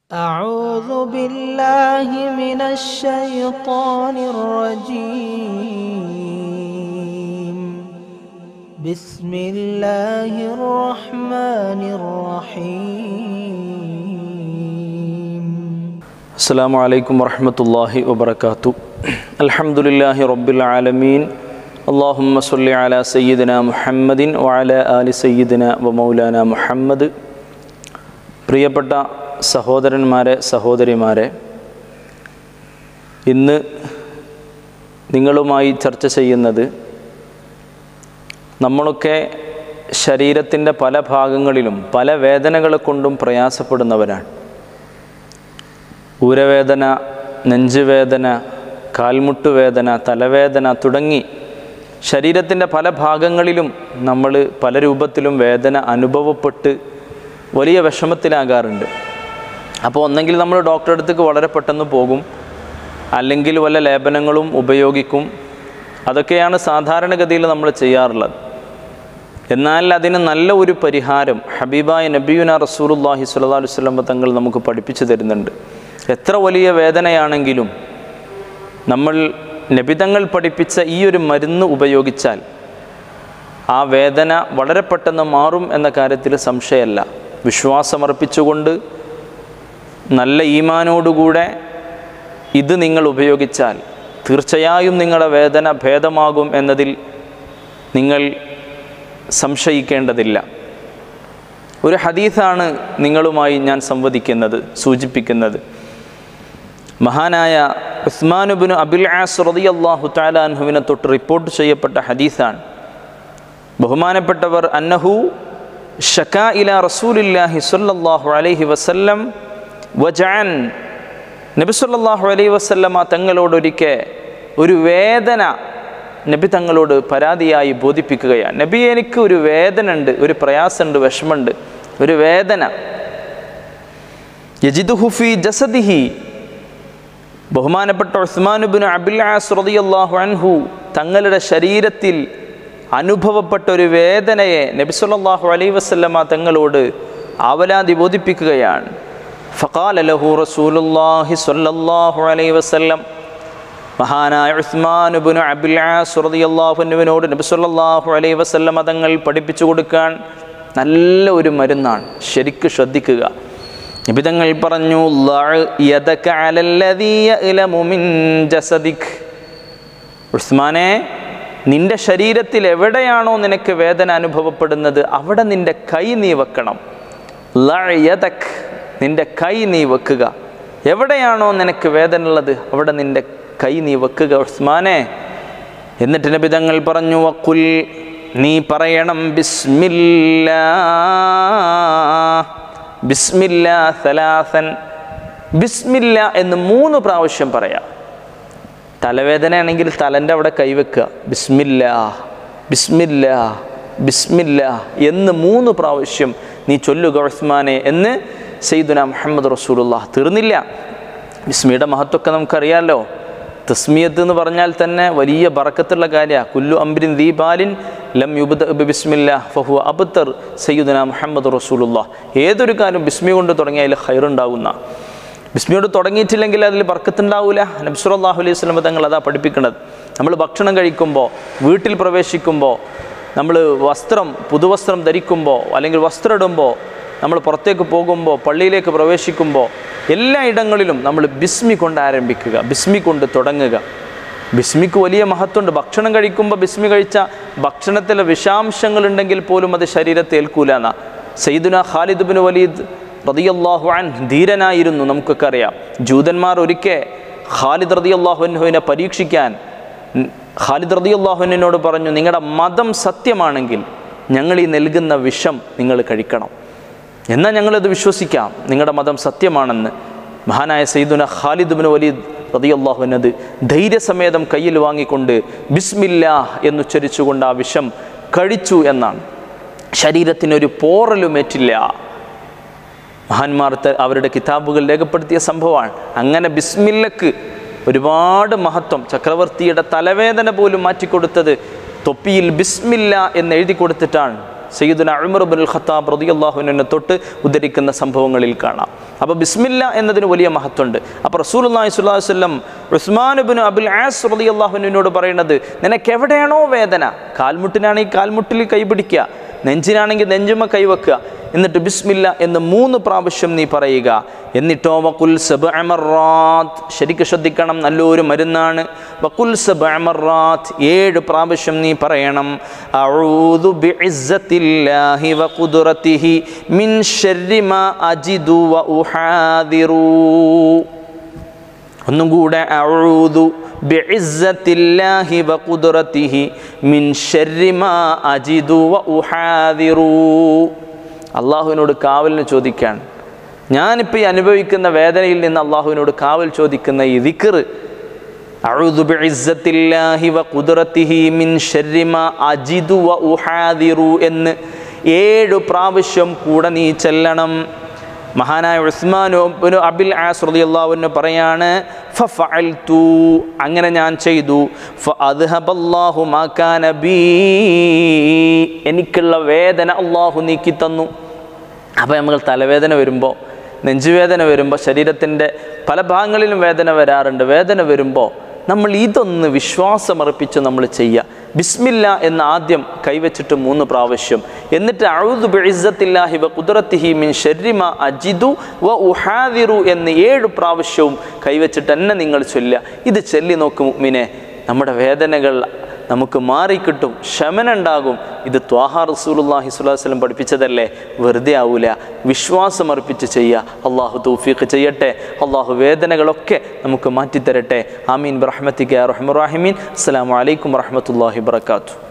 أعوذ بالله من الشيطان الرجيم بسم الله الرحمن الرحيم السلام عليكم ورحمة الله وبركاته الحمد لله رب العالمين اللهم صل على سيدنا محمد وعلى آل سيدنا ومولانا محمد പ്രിയപ്പെട്ട സഹോദരന്മാരെ സഹോദരിമാരെ ഇന്ന് നിങ്ങളുമായി ചർച്ച ചെയ്യുന്നത് നമ്മളൊക്കെ ശരീരത്തിൻ്റെ പല ഭാഗങ്ങളിലും പല വേദനകളെ കൊണ്ടും പ്രയാസപ്പെടുന്നവരാണ് ഊരവേദന നെഞ്ചുവേദന കാൽമുട്ടുവേദന തലവേദന തുടങ്ങി ശരീരത്തിൻ്റെ പല ഭാഗങ്ങളിലും നമ്മൾ പല രൂപത്തിലും വേദന അനുഭവപ്പെട്ട് വലിയ വിഷമത്തിലാകാറുണ്ട് അപ്പോൾ ഒന്നെങ്കിൽ നമ്മൾ ഡോക്ടറെ അടുത്തേക്ക് വളരെ പെട്ടെന്ന് പോകും അല്ലെങ്കിൽ വല്ല ലേപനങ്ങളും ഉപയോഗിക്കും അതൊക്കെയാണ് സാധാരണഗതിയിൽ നമ്മൾ ചെയ്യാറുള്ളത് എന്നാൽ അതിന് നല്ല ഒരു പരിഹാരം ഹബീബായ നബിയുന റസൂലുല്ലാഹി സ്വല്ലല്ലാഹു അലൈഹി വസല്ലം തങ്ങൾ നമുക്ക് പഠിപ്പിച്ചു തരുന്നുണ്ട് എത്ര വലിയ വേദനയാണെങ്കിലും നമ്മൾ നബിതങ്ങൾ പഠിപ്പിച്ച ഈ ഒരു മരുന്ന് ഉപയോഗിച്ചാൽ ആ വേദന വളരെ പെട്ടെന്ന് മാറും എന്ന കാര്യത്തിൽ സംശയമല്ല വിശ്വാസമർപ്പിച്ചുകൊണ്ട് നല്ല ഈമാനോടുകൂടെ ഇത് നിങ്ങൾ ഉപയോഗിച്ചാൽ തീർച്ചയായും നിങ്ങളുടെ വേദന ഭേദമാകും എന്നതിൽ നിങ്ങൾ സംശയിക്കേണ്ടതില്ല ഒരു ഹദീസാണ് നിങ്ങളുമായി ഞാൻ സംവദിക്കുന്നത് സൂചിപ്പിക്കുന്നത് മഹാനായ ഉസ്മാനുബിന് അബുൽ ആസ് റളിയല്ലാഹു തആല അൻഹുവിനെ തൊട്ട് റിപ്പോർട്ട് ചെയ്യപ്പെട്ട ഹദീസാണ് ബഹുമാനപ്പെട്ടവർ അന്നഹു ഷക്കാ ഇല റസൂലില്ലാഹി സ്വല്ലല്ലാഹു അലൈഹി വസല്ലം വജഅൻ നബി സല്ലല്ലാഹു അലൈഹി വസല്ലമ തങ്ങളോടൊരിക്കൽ ഒരു വേദന നബി തങ്ങളോട് പരാതിയായി ബോധിപ്പിക്കുകയാണ് നബി എനിക്ക് ഒരു വേദന ഉണ്ട് ഒരു പ്രയാസമുണ്ട് വിഷമമുണ്ട് ഒരു വേദന യജിദുഹുഫി ജസദിഹി ബഹുമാനപ്പെട്ട ഉസ്മാനുബിൻ അബുല്ലാസ് റളിയല്ലാഹു അൻഹു തങ്ങളുടെ ശരീരത്തിൽ അനുഭവപ്പെട്ട ഒരു വേദനയെ നബി സല്ലല്ലാഹു അലൈഹി വസല്ലമ തങ്ങളോട് ആവലാതി ബോധിപ്പിക്കുകയാണ് ഫഖാല ലഹു റസൂലുള്ളാഹി സ്വല്ലല്ലാഹു അലൈഹി വസല്ലം മഹാനായ ഉസ്മാനുബിൻ അബുല്ലാസ് റളിയല്ലാഹു അൻഹുവിനോട് നബി സല്ലല്ലാഹു അലൈഹി വസല്ലമ തങ്ങൾ പഠിപ്പിച്ചു കൊടുക്കാൻ നല്ല ഒരു മരുന്നാണ് ശരിക്ക് ശ്രദ്ധിക്കുക നിബിതങ്ങൾ പറഞ്ഞു ഉസ്മാനെ നിന്റെ ശരീരത്തിൽ എവിടെയാണോ നിനക്ക് വേദന അനുഭവപ്പെടുന്നത് അവിടെ നിന്റെ കൈ നീ വെക്കണം ലയതക് നിന്റെ കൈ നീ വെക്കുക എവിടെയാണോ നിനക്ക് വേദന ഉള്ളത് അവിടെ നിന്റെ കൈ നീ വെക്കുക ഉസ്മാനെ എന്നിട്ട് നബിതങ്ങൾ പറഞ്ഞു വക്കുൽ നീ പറയണം ബിസ്മില്ലാ ബിസ്മില്ല സലാസൻ ബിസ്മില്ല എന്ന് മൂന്ന് പ്രാവശ്യം പറയാം തലവേദനയാണെങ്കിൽ തലൻ്റെ അവിടെ കൈവെക്കുക ബിസ്മില്ല ബിസ്മില്ല ബിസ്മില്ല എന്ന് മൂന്ന് പ്രാവശ്യം നീ ചൊല്ലുക ഉസ്മാനെ എന്ന് സെയ്ദുന മുഹമ്മദ് റസൂലുള്ള തീർന്നില്ല ബിസ്മിയുടെ മഹത്വമൊക്കെ നമുക്കറിയാമല്ലോ തസ്മിയത്ത് എന്ന് പറഞ്ഞാൽ തന്നെ വലിയ ബറക്കത്തുള്ള കാര്യമാണ് കുല്ലു അംബിൻ ദീപാലിൻ ലം യുബദ് ബിസ്മില്ല ഫഹു അബ്തർ സയ്യുദന മുഹമ്മദ് റസൂലുള്ള ഏതൊരു കാര്യം ബിസ്മി കൊണ്ട് തുടങ്ങിയാൽ ഹൈറുണ്ടാകുന്ന ബിസ്മിയോട് തുടങ്ങിയിട്ടില്ലെങ്കിൽ അതിൽ ബർക്കത്തുണ്ടാവില്ല നബ്സുറല്ലാഹു അലൈഹി സ്വലമ തങ്ങൾ അതാ പഠിപ്പിക്കുന്നത് നമ്മൾ ഭക്ഷണം കഴിക്കുമ്പോൾ വീട്ടിൽ പ്രവേശിക്കുമ്പോൾ നമ്മൾ വസ്ത്രം പുതുവസ്ത്രം ധരിക്കുമ്പോൾ അല്ലെങ്കിൽ വസ്ത്രം ഇടുമ്പോൾ നമ്മൾ പുറത്തേക്ക് പോകുമ്പോൾ പള്ളിയിലേക്ക് പ്രവേശിക്കുമ്പോൾ എല്ലാ ഇടങ്ങളിലും നമ്മൾ ബിസ്മി കൊണ്ട് ആരംഭിക്കുക ബിസ്മി കൊണ്ട് തുടങ്ങുക ബിസ്മിക്ക് വലിയ മഹത്വമുണ്ട് ഭക്ഷണം കഴിക്കുമ്പോൾ ബിസ്മി കഴിച്ച ഭക്ഷണത്തിലെ വിഷാംശങ്ങളുണ്ടെങ്കിൽ പോലും അത് ശരീരത്തെ ഏൽക്കൂല എന്നാ സയ്യിദുന ഖാലിദ് ബിൻ വലീദ് റതിയല്ലാഹു അൻ ധീരനായിരുന്നു നമുക്കൊക്കെ അറിയാം ജൂതന്മാർ ഒരിക്കൽ ഖാലിദ് റതിയല്ലാഹുവിനെ പരീക്ഷിക്കാൻ ഖാലിദ് റതിയല്ലാഹുവിനോട് പറഞ്ഞു നിങ്ങളുടെ മതം സത്യമാണെങ്കിൽ ഞങ്ങൾ ഈ നൽകുന്ന വിഷം നിങ്ങൾ കഴിക്കണം എന്നാൽ ഞങ്ങളത് വിശ്വസിക്കാം നിങ്ങളുടെ മതം സത്യമാണെന്ന് മഹാനായ സയ്യിദുന ഖാലിദ് ബിൻ വലീദ് റതിയല്ലാഹുവിനത് ധൈര്യസമേതം കയ്യിൽ വാങ്ങിക്കൊണ്ട് ബിസ്മില്ല എന്നുച്ചരിച്ചുകൊണ്ട് ആ വിഷം കഴിച്ചു എന്നാണ് ശരീരത്തിനൊരു പോറലുമേറ്റില്ല മഹാന്മാർ അവരുടെ കിതാബുകൾ രേഖപ്പെടുത്തിയ സംഭവമാണ് അങ്ങനെ ബിസ്മില്ലക്ക് ഒരുപാട് മഹത്വം ചക്രവർത്തിയുടെ തലവേദന പോലും മാറ്റിക്കൊടുത്തത് തൊപ്പിയിൽ ബിസ്മില്ല എന്ന് എഴുതി കൊടുത്തിട്ടാണ് സയ്യിദുന ഉമർ ബിൻ ഖത്താബ് റളിയല്ലാഹുവിനെ തൊട്ട് ഉദ്ധരിക്കുന്ന സംഭവങ്ങളിൽ കാണാം അപ്പോൾ ബിസ്മില്ല എന്നതിന് വലിയ മഹത്വമുണ്ട് അപ്പോൾ റസൂലുള്ളാഹി സ്വല്ലല്ലാഹു അലൈഹി വസല്ലം ഉസ്മാൻ ബിൻ അബുൽ ആസ് റളിയല്ലാഹുവിനോട് പറയുന്നത് നിനക്ക് എവിടെയാണോ വേദന കാൽമുട്ടിനാണെങ്കിൽ കാൽമുട്ടിൽ കൈപിടിക്കുക നെഞ്ചിനാണെങ്കിൽ നെഞ്ചുമ കൈവെക്കുക എന്നിട്ട് ബിസ്മില്ല എന്ന് മൂന്ന് പ്രാവശ്യം നീ പറയുക എന്നിട്ടോ വക്കുൽ സബ് അമറാത്ത് ശരിക്ക് ശ്രദ്ധിക്കണം നല്ലൊരു മരുന്നാണ് വക്കുൽ സബ് അമറാത്ത് ഏഴ് പ്രാവശ്യം നീ പറയണം അഊദു ബിഇസ്സത്തില്ലാഹി വഖുദ്റതിഹി മിൻ ശർരി മാ അജിദു വ ഉഹാദിറു ഒന്നും കൂടെ അഊദു ബിഇസ്സത്തില്ലാഹി വഖുദ്റതിഹി മിൻ ശർരി മാ അജിദു വ ഉഹാദിറു അള്ളാഹുവിനോട് കാവലിന് ചോദിക്കാൻ ഞാനിപ്പോൾ ഈ അനുഭവിക്കുന്ന വേദനയിൽ നിന്ന് അള്ളാഹുവിനോട് കാവൽ ചോദിക്കുന്ന ഈ ദിക്ർ അഊദു ബിഇസ്സത്തില്ലാഹി വഖുദ്റതിഹി മിൻ ശർരി മാ അജിദു വ ഉഹാദിറു എന്ന് ഏഴ് പ്രാവശ്യം കൂടെ നീ ചെല്ലണം മഹാനായ ഉസ്മാനു അബിൽ ആസ് റളിയല്ലാഹുവിന് പറയാണ് ഫഫഅൽതു അങ്ങനെ ഞാൻ ചെയ്തു ഫഅദ്ഹബല്ലാഹു മാ കാന ബീ എനിക്കുള്ള വേദന അള്ളാഹു നീക്കി തന്നു അപ്പോൾ നമ്മൾ തലവേദന വരുമ്പോൾ നെഞ്ചുവേദന വരുമ്പോൾ ശരീരത്തിൻ്റെ പല ഭാഗങ്ങളിലും വേദന വരാറുണ്ട് വേദന വരുമ്പോൾ നമ്മൾ ഇതൊന്ന് വിശ്വാസമർപ്പിച്ച് നമ്മൾ ചെയ്യുക ബിസ്മില്ല എന്ന് ആദ്യം കൈവച്ചിട്ട് മൂന്ന് പ്രാവശ്യം എന്നിട്ട് അഴുതു ബിഇസ്സത്തില്ലാഹി വ ഖുദ്റത്തിഹി മിൻ ശർരിമ അജിദു വ ഉഹാദിറു എന്ന് ഏഴ് പ്രാവശ്യവും കൈവച്ചിട്ട് തന്നെ നിങ്ങൾ ചൊല്ലുക ഇത് ചൊല്ലി നോക്കും മുഅ്മിനെ നമ്മുടെ വേദനകൾ നമുക്ക് മാറിക്കിട്ടും ശമനുണ്ടാകും ഇത് ത്വാഹാ റസൂലുല്ലാഹി സ്വലാഹു വസ്ലം പഠിപ്പിച്ചതല്ലേ വെറുതെ ആവൂല വിശ്വാസമർപ്പിച്ച് ചെയ്യുക അള്ളാഹു തൗഫീഖ് ചെയ്യട്ടെ അള്ളാഹു വേദനകളൊക്കെ നമുക്ക് മാറ്റിത്തരട്ടെ ആമീൻ ബറഹ്മത്തിക്ക് റഹ്മുറാഹിമീൻ അസ്സാം വലൈക്കും വറഹമത്തല്ലാഹി വർക്കാത്തു